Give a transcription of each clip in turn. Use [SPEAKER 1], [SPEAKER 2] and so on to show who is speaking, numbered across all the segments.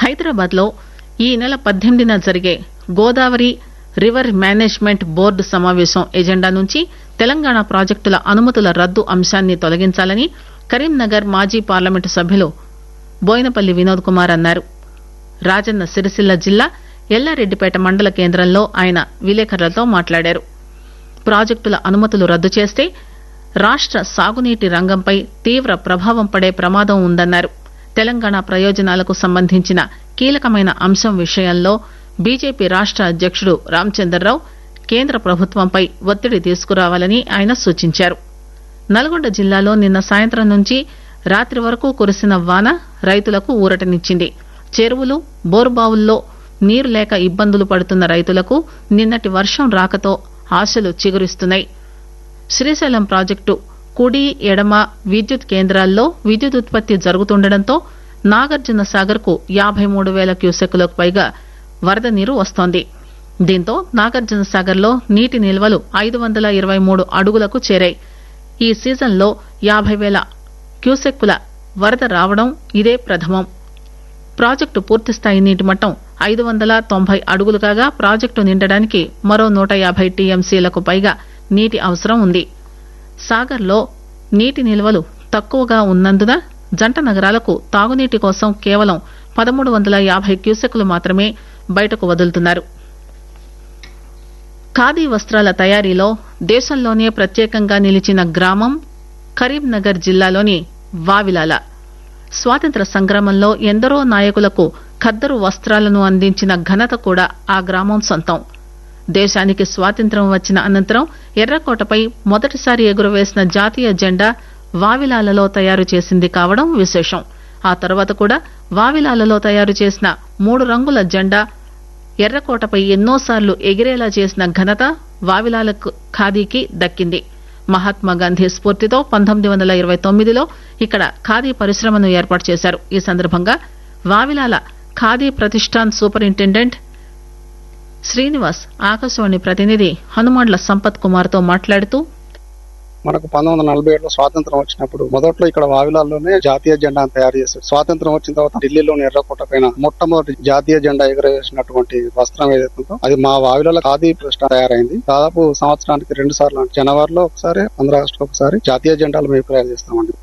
[SPEAKER 1] హైదరాబాద్ లో ఈ నెల పద్దెనిమిదిన జరిగే గోదావరి రివర్ మేనేజ్మెంట్ బోర్డు సమావేశం ఎజెండా నుంచి తెలంగాణ ప్రాజెక్టుల అనుమతుల రద్దు అంశాన్ని తొలగించాలని కరీంనగర్ మాజీ పార్లమెంటు సభ్యులు బోయినపల్లి వినోద్ కుమార్ అన్నారు రాజన్న సిరిసిల్ల జిల్లా ఎల్లారెడ్డిపేట మండల కేంద్రంలో ఆయన విలేకరులతో మాట్లాడారు ప్రాజెక్టుల అనుమతులు రద్దు చేస్తే రాష్ట సాగునీటి రంగంపై తీవ్ర ప్రభావం పడే ప్రమాదం ఉందన్నారు తెలంగాణ ప్రయోజనాలకు సంబంధించిన కీలకమైన అంశం విషయంలో బీజేపీ రాష్ట అధ్యకుడు రామచందర్రావు కేంద్ర ప్రభుత్వంపై ఒత్తిడి తీసుకురావాలని ఆయన సూచించారు నల్గొండ జిల్లాలో నిన్న సాయంత్రం నుంచి రాత్రి వరకు కురిసిన వాన రైతులకు ఊరటనిచ్చింది చెరువులు బోరుబావుల్లో నీరు లేక ఇబ్బందులు పడుతున్న రైతులకు నిన్నటి వర్షం రాకతో ఆశలు చిగురిస్తున్నాయి శ్రీశైలం ప్రాజెక్టు కుడి ఎడమ విద్యుత్ కేంద్రాల్లో విద్యుత్ ఉత్పత్తి జరుగుతుండటంతో నాగార్జున సాగర్ కు యాబై మూడు పేల క్యూసెక్కులకు పైగా వరద నీరు వస్తోంది దీంతో నాగార్జున సాగర్ లో నీటి నిల్వలు ఐదు వందల ఇరవై మూడు అడుగులకు చేరాయి ఈ సీజన్లో యాబై పేల క్యూసెక్కుల వరద రావడం ఇదే ప్రథమం ప్రాజెక్టు పూర్తిస్థాయి నీటి మట్టం ఐదు వందల తొంభై అడుగులు కాగా ప్రాజెక్టు నిండడానికి మరో నూట యాభై టీఎంసీలకు పైగా నీటి అవసరం ఉంది సాగర్లో నీటి నిల్వలు తక్కువగా ఉన్నందున జంట నగరాలకు తాగునీటి కోసం కేవలం పదమూడు వందల యాభై క్యూసెక్కులు మాత్రమే బయటకు వదులుతున్నారు ఖాదీ వస్త్రాల తయారీలో దేశంలోనే ప్రత్యేకంగా నిలిచిన గ్రామం కరీంనగర్ జిల్లాలోని వావిలాల స్వాతంత్ర సంగ్రామంలో ఎందరో నాయకులకు ఖద్దరు వస్త్రాలను అందించిన ఘనత కూడా ఆ గ్రామం సొంతం దేశానికి స్వాతంత్ర్యం వచ్చిన అనంతరం ఎర్రకోటపై మొదటిసారి ఎగురవేసిన జాతీయ జెండా వావిలాలలో తయారు చేసింది కావడం విశేషం ఆ తర్వాత కూడా వావిలాలలో తయారు చేసిన మూడు రంగుల జెండా ఎర్రకోటపై ఎన్నోసార్లు ఎగిరేలా చేసిన ఘనత వావిలాల ఖాదీకి దక్కింది మహాత్మా గాంధీ స్ఫూర్తితో పంతొమ్మిది వందల ఇరవై తొమ్మిదిలో ఇక్కడ ఖాదీ పరిశ్రమను ఏర్పాటు చేశారు ఈ సందర్భంగా వావిలాల ఖాదీ ప్రతిష్టాన్ సూపరింటెండెంట్ శ్రీనివాస్ ఆకాశవాణి ప్రతినిధి హనుమాండ్ల సంపత్ కుమార్ తో మాట్లాడుతూ
[SPEAKER 2] మనకు పంతొమ్మిది వందల నలభై ఏడులో స్వాతంత్రం వచ్చినప్పుడు మొదట్లో ఇక్కడ వావిలాల్లోనే జాతీయ జెండాను తయారు చేశారు స్వాతంత్రం వచ్చిన తర్వాత ఢిల్లీలోని ఎర్రకోట పైన మొట్టమొదటి జాతీయ జెండా ఎగరేసినటువంటి వస్త్రం ఏదైతే ఉందో అది మా వావిలాల ఖాదీ ప్రశ్న తయారైంది దాదాపు సంవత్సరానికి రెండు సార్లు అంటే జనవరిలో ఒకసారి ఆంధ్ర రాష్ట్రం ఒకసారి జాతీయ జెండాలు మేము తయారు చేస్తామండి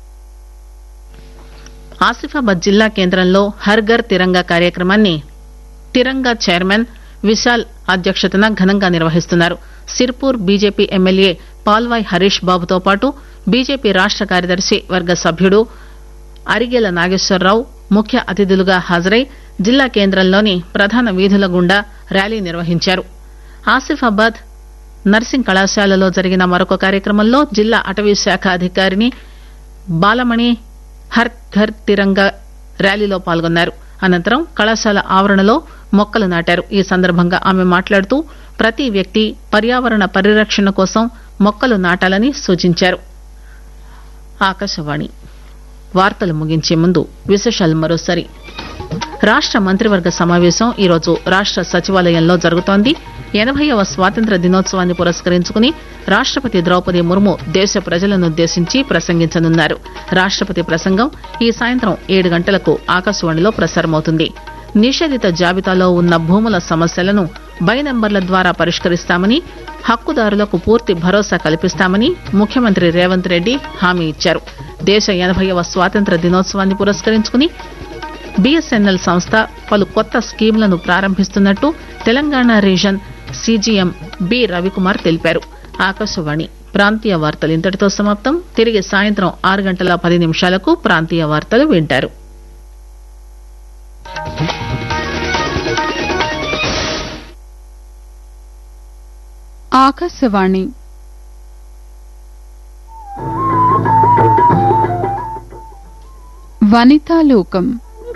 [SPEAKER 1] ఆసిఫాబాద్ జిల్లా కేంద్రంలో హర్ ఘర్ తిరంగా కార్యక్రమాన్ని తిరంగా చైర్మన్ విశాల్ అధ్యక్షతన ఘనంగా నిర్వహిస్తున్నారు సిర్పూర్ బీజేపీ ఎమ్మెల్యే పాల్వాయ్ హరీష్ బాబుతో పాటు బీజేపీ రాష్ట కార్యదర్శి వర్గ సభ్యుడు అరిగేల నాగేశ్వరరావు ముఖ్య అతిథులుగా హాజరై జిల్లా కేంద్రంలోని ప్రధాన వీధుల గుండా ర్యాలీ నిర్వహించారు ఆసిఫాబాద్ నర్సింగ్ కళాశాలలో జరిగిన మరొక కార్యక్రమంలో జిల్లా అటవీ శాఖ అధికారిని బాలమణి హర్ ఘర్ తిరంగా ర్యాలీలో పాల్గొన్నారు అనంతరం కళాశాల ఆవరణలో మొక్కలు నాటారు ఈ సందర్భంగా ఆమె మాట్లాడుతూ ప్రతి వ్యక్తి పర్యావరణ పరిరక్షణ కోసం మొక్కలు నాటాలని సూచించారు ఆకాశవాణి వార్తలు ముగించే ముందు విశేషాలు మరోసారి రాష్ట మంత్రివర్గ సమావేశం ఈరోజు రాష్ట సచివాలయంలో జరుగుతోంది ఎనభైవ స్వాతంత్ర దినోత్సవాన్ని పురస్కరించుకుని రాష్టపతి ద్రౌపది ముర్ము దేశ ప్రజలనుద్దేశించి ప్రసంగించనున్నారు రాష్టపతి ప్రసంగం ఈ సాయంత్రం ఏడు గంటలకు ఆకాశవాణిలో ప్రసారమవుతుంది నిషేధిత జాబితాలో ఉన్న భూముల సమస్యలను బై నంబర్ల ద్వారా పరిష్కరిస్తామని హక్కుదారులకు పూర్తి భరోసా కల్పిస్తామని ముఖ్యమంత్రి రేవంత్ రెడ్డి హామీ ఇచ్చారు దేశ ఎనభైవ స్వాతంత్ర దినోత్సవాన్ని పురస్కరించుకుని బీఎస్ఎన్ఎల్ సంస్థ పలు కొత్త స్కీంలను ప్రారంభిస్తున్నట్టు Telangana region CGM B Ravikumar తెలిపారు ఆకాశవాణి ప్రాంతీయ వార్తలు ఇంతటితో సమాప్తం తిరిగి సాయంత్రం ఆరు గంటల పది నిమిషాలకు ప్రాంతీయ వార్తలు వింటారు
[SPEAKER 3] ఆకాశవాణి వనితాలోకం